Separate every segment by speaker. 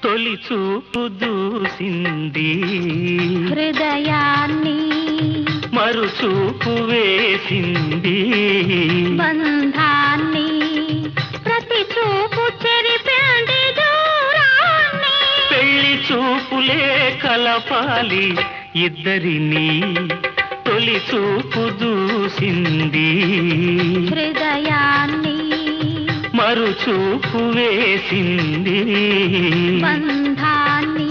Speaker 1: తొలి చూపు దూసింది
Speaker 2: హృదయాన్ని
Speaker 1: మరు చూపు వేసింది
Speaker 2: బంధాన్ని ప్రతి చూపు చెరిపిండి దూరాన్ని
Speaker 1: పెళ్లి చూపులే కలపాలి ఇద్దరిని తొలి చూపు దూసింది
Speaker 2: హృదయాన్ని
Speaker 1: మరు చూపు వేసింది
Speaker 2: బంధాన్ని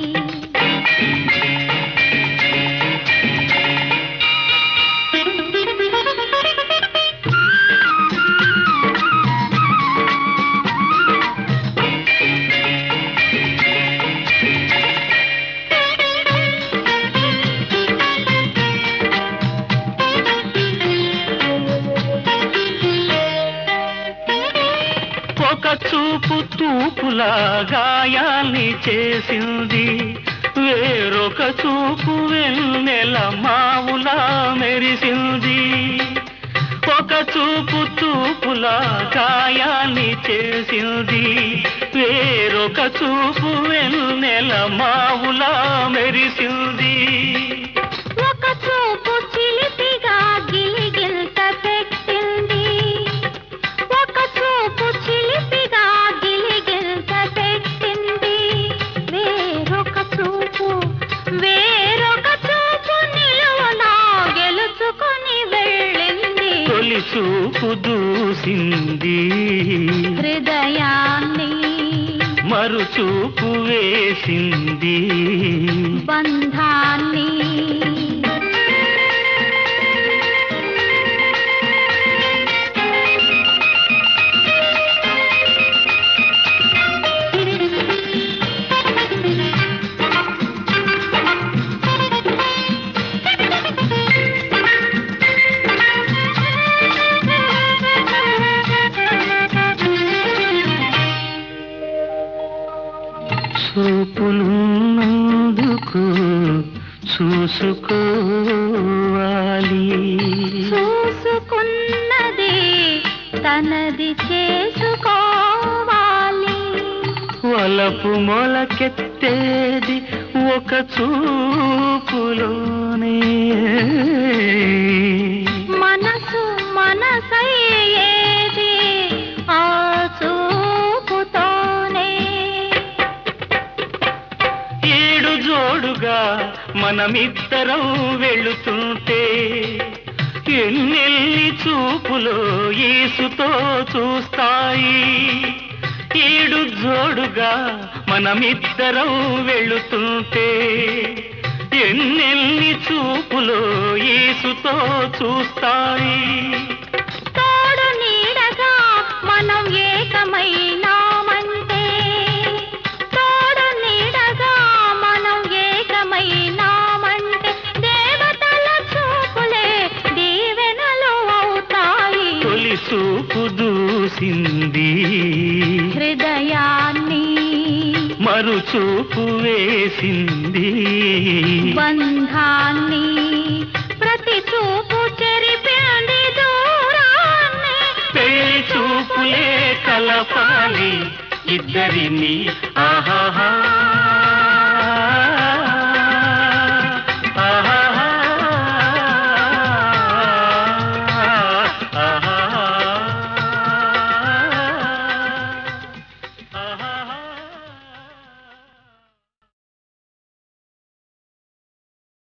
Speaker 1: ఒక చూపు తూపులా గాయాల్ని చేసింది వేరొక చూపు వెన్నెల మావులా మెరిసింది ఒక చూపు తూపులా గాయాన్ని చేసింది వేరొక చూపు వెన్నెల మావులా మెరిసింది
Speaker 2: ఒక చూపు చిలిపిగా గిలిగిల్త పెట్టింది ఒక చూపు చిలిపిగా గిలిగిల్త పెట్టింది వేరొక చూపు వేరొక చూపు నిలువనా గెలుచుకొని వెళ్ళింది
Speaker 1: తొలి చూపు దూసింది
Speaker 2: హృదయాన్ని
Speaker 1: మరు చూపు వేసింది
Speaker 2: బంధాన్ని
Speaker 1: చూపులున్నందుకు చూసుకోవాలి
Speaker 2: చూసుకున్నది తనది చేసుకోవాలి
Speaker 1: వలపు మొలకెత్తేది ఒక చూపులోనే
Speaker 2: మనసు మనసయ్యేది ఆ చూపుతోనే
Speaker 1: ఏడు జోడుగా మనమిద్దరం వెళుతుంటే ఎన్నెల్లి చూపులో ఈసుతో చూస్తాయి ఏడు జోడుగా మనమిద్దరం వెళుతుంటే ఎన్నెల్లి చూపులో ఈసుతో చూస్తాయి
Speaker 2: తోడు నీడగా మనం ఏకమైనామంటే తోడు నీడగా మనం ఏకమైనామంటే దేవతల చూపులే దీవెనలు అవుతాయి
Speaker 1: తొలి చూపు దూసింది
Speaker 2: హృదయాన్ని
Speaker 1: మరు చూపు వేసింది
Speaker 2: బంధాన్ని ప్రతి చూపు చెరిపింది దూరాన్ని
Speaker 1: పెళ్లి చూపులే కలపాలి ఇద్దరిని ఆహాహా